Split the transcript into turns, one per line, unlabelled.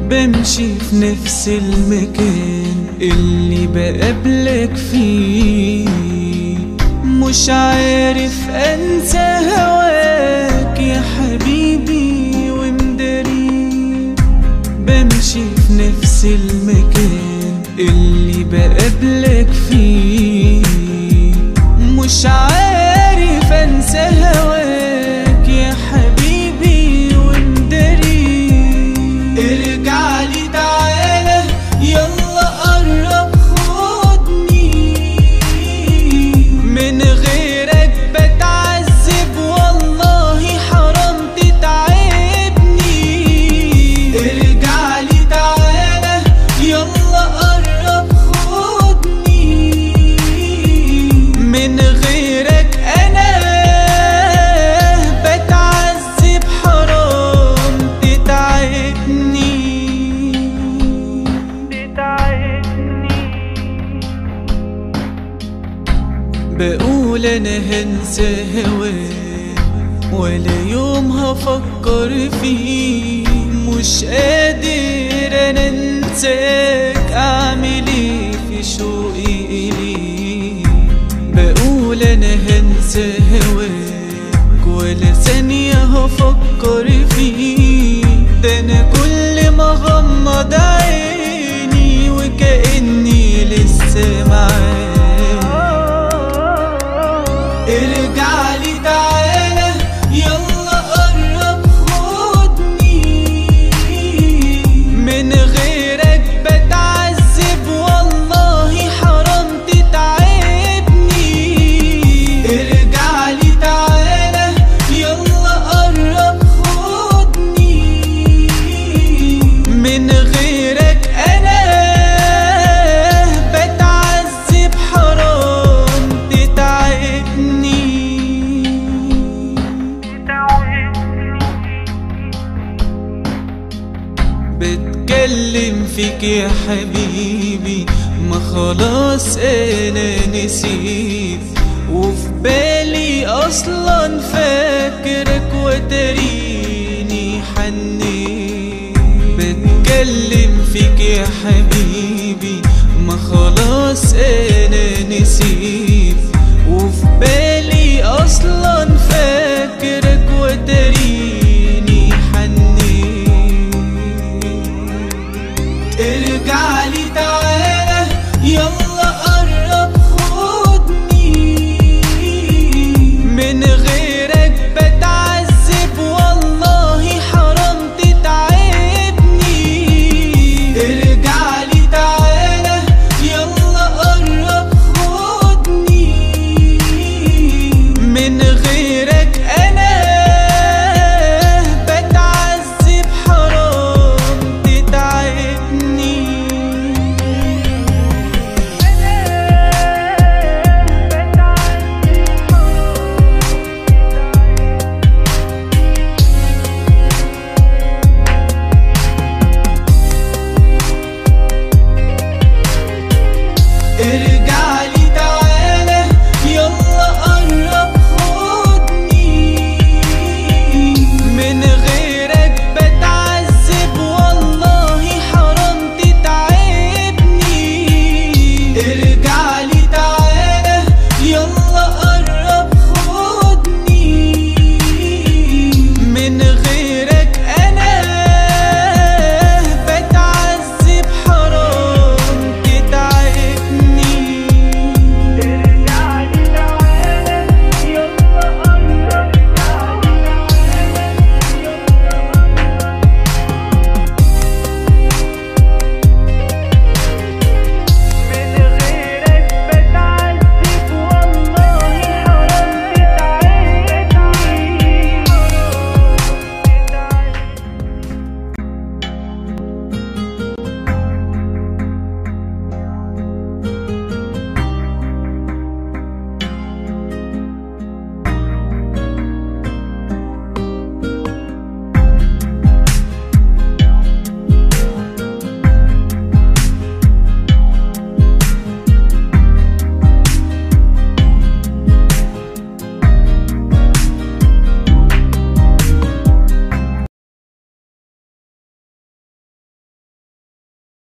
بمشي في نفس المكان اللي بقابلك فيه مش عارف انسى هواك يا حبيبي ومداري بمشي في نفس المكان اللي بقابلك فيه مش عارف انسى هواك يا حبيبي ومداري ارجع لي تعالى يلا قرب خدني من غيرك بتعذب والله حرام تتعبني ارجع لي تعالى يلا قرب خدني من غيرك انا بتعذب حرام تتعبني بقول انا هنسى هواك ولا يوم هفكر فيه مش قادر انا انساك اعمل ايه في شوقي اليك بقول انا هنسى هواك ولا ثانية هفكر فيه ده انا كل ما غمض عيني وكأني لسه معاك ارجع لي تعالى يلا قرب خدني من غيرك بتعذب والله حرام تتعبني ارجع لي تعالى يلا قرب خدني من غيرك انا بتعذب حرام تتعبني بتكلم فيك يا حبيبي ما خلاص انا نسيت وفي بالي اصلا فاكرك وتريني حنيت بتكلم فيك يا حبيبي ما خلاص انا نسيت وفي بالي اصلا فاكرك وتريني حنيت ارجع